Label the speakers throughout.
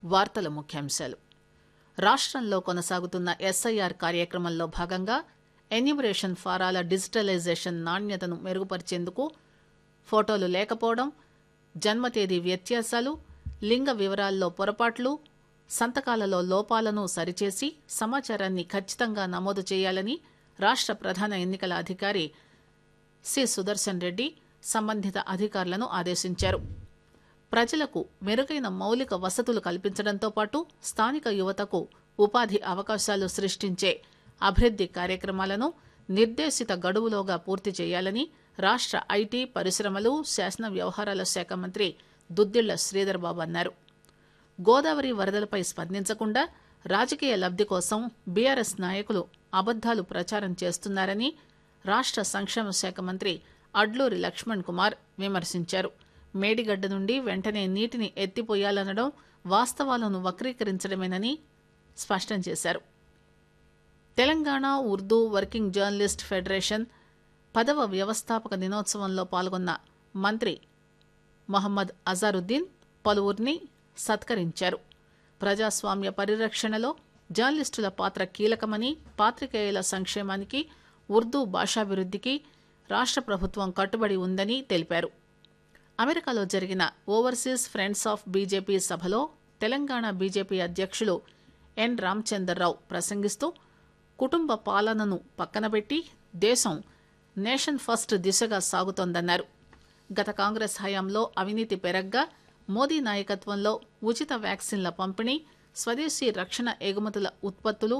Speaker 1: వార్తల ముఖ్యాంశాలు రాష్ట్రంలో కొనసాగుతున్న ఎస్ఐఆర్ కార్యక్రమంలో భాగంగా ఎన్యూమరేషన్ ఫారాల డిజిటలైజేషన్ నాణ్యతను మెరుగుపరిచేందుకు ఫోటోలు లేకపోవడం జన్మ తేదీ వ్యత్యాసాలు లింగ వివరాల్లో పొరపాట్లు సంతకాలలో లోపాలను సరిచేసి సమాచారాన్ని ఖచ్చితంగా నమోదు చేయాలని రాష్ట్ర ప్రధాన ఎన్నికల అధికారి సి సుదర్శన్ రెడ్డి సంబంధిత అధికారులను ఆదేశించారు ప్రజలకు మెరుగైన మౌలిక వసతులు కల్పించడంతో పాటు స్థానిక యువతకు ఉపాధి అవకాశాలు సృష్టించే అభివృద్ది కార్యక్రమాలను నిర్దేశిత గడువులోగా పూర్తి చేయాలని రాష్ట్ర ఐటీ పరిశ్రమలు శాసన వ్యవహారాల శాఖ మంత్రి దుద్దిళ్ల శ్రీధర్ బాబు అన్నారు గోదావరి వరదలపై స్పందించకుండా రాజకీయ లబ్ది కోసం బీఆర్ఎస్ నాయకులు అబద్దాలు ప్రచారం చేస్తున్నారని రాష్ట్ర సంక్షేమ శాఖ మంత్రి అడ్లూరి లక్ష్మణ్ కుమార్ విమర్శించారు మేడిగడ్డ నుండి వెంటనే నీటిని ఎత్తిపోయాలనడం వాస్తవాలను వక్రీకరించడమేనని స్పష్టం చేశారు Telangana Urdu working journalist federation పదవ వ్యవస్థాపక దినోత్సవంలో పాల్గొన్న మంత్రి మహమ్మద్ అజారుద్దీన్ పలువురిని సత్కరించారు ప్రజాస్వామ్య పరిరక్షణలో జర్నలిస్టుల పాత్ర కీలకమని పాత్రికేయుల సంక్షేమానికి ఉర్దూ భాషాభివృద్ధికి రాష్ట్ర ప్రభుత్వం కట్టుబడి ఉందని తెలిపారు అమెరికాలో జరిగిన ఓవర్సీస్ ఫ్రెండ్స్ ఆఫ్ బీజేపీ సభలో తెలంగాణ బీజేపీ అధ్యక్షులు ఎన్ రామచందర్రావు ప్రసంగిస్తూ కుటుంబ పాలనను పక్కనబెట్టి దేశం నేషన్ ఫస్ట్ దిశగా సాగుతోందన్నారు గత కాంగ్రెస్ హయాంలో అవినీతి పెరగ్గా మోదీ నాయకత్వంలో ఉచిత వ్యాక్సిన్ల పంపిణీ స్వదేశీ రక్షణ ఎగుమతుల ఉత్పత్తులు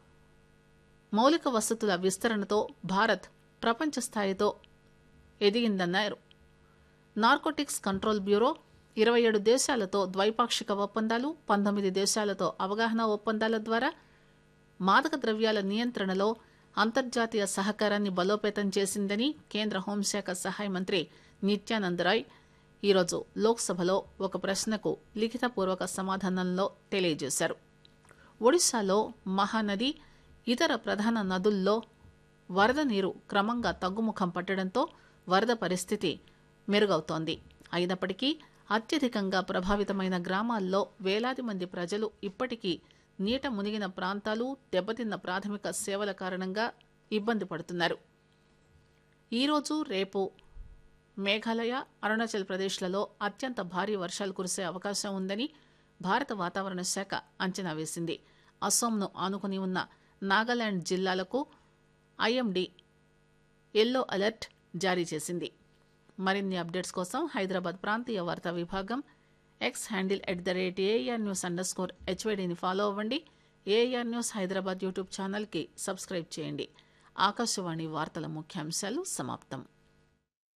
Speaker 1: మౌలిక వసతుల విస్తరణతో భారత్ ప్రపంచ స్థాయితో ఎదిగిందన్నారు నార్కోటిక్స్ కంట్రోల్ బ్యూరో ఇరవై ఏడు దేశాలతో ద్వైపాక్షిక ఒప్పందాలు పంతొమ్మిది దేశాలతో అవగాహన ఒప్పందాల ద్వారా మాదక ద్రవ్యాల నియంత్రణలో అంతర్జాతీయ సహకారాన్ని బలోపేతం చేసిందని కేంద్ర హోంశాఖ సహాయ మంత్రి నిత్యానంద్ రాయ్ ఈరోజు లోక్సభలో ఒక ప్రశ్నకు లిఖితపూర్వక సమాధానంలో తెలియజేశారు ఒడిశాలో మహానది ఇతర ప్రధాన నదుల్లో వరద నీరు క్రమంగా తగ్గుముఖం పట్టడంతో వరద పరిస్థితి మెరుగవుతోంది అయినప్పటికీ అత్యధికంగా ప్రభావితమైన గ్రామాల్లో వేలాది మంది ప్రజలు ఇప్పటికీ నీట మునిగిన ప్రాంతాలు దెబ్బతిన్న ప్రాథమిక సేవల కారణంగా ఇబ్బంది పడుతున్నారు ఈరోజు రేపు మేఘాలయ అరుణాచల్ ప్రదేశ్లలో అత్యంత భారీ వర్షాలు కురిసే అవకాశం ఉందని భారత వాతావరణ శాఖ అంచనా వేసింది అస్సాంను ఆనుకుని ఉన్న నాగాలాండ్ జిల్లాలకు ఐఎండీ ఎల్లో అలర్ట్ జారీ చేసింది మరిన్ని అప్డేట్స్ కోసం హైదరాబాద్ ప్రాంతీయ వార్తా విభాగం X handle at the rate AR news underscore స్కోర్ హెచ్వైడీని ఫాలో అవ్వండి ఏఆర్ న్యూస్ హైదరాబాద్ యూట్యూబ్ ఛానల్కి సబ్స్క్రైబ్ చేయండి ఆకాశవాణి వార్తల ముఖ్యాంశాలు సమాప్తం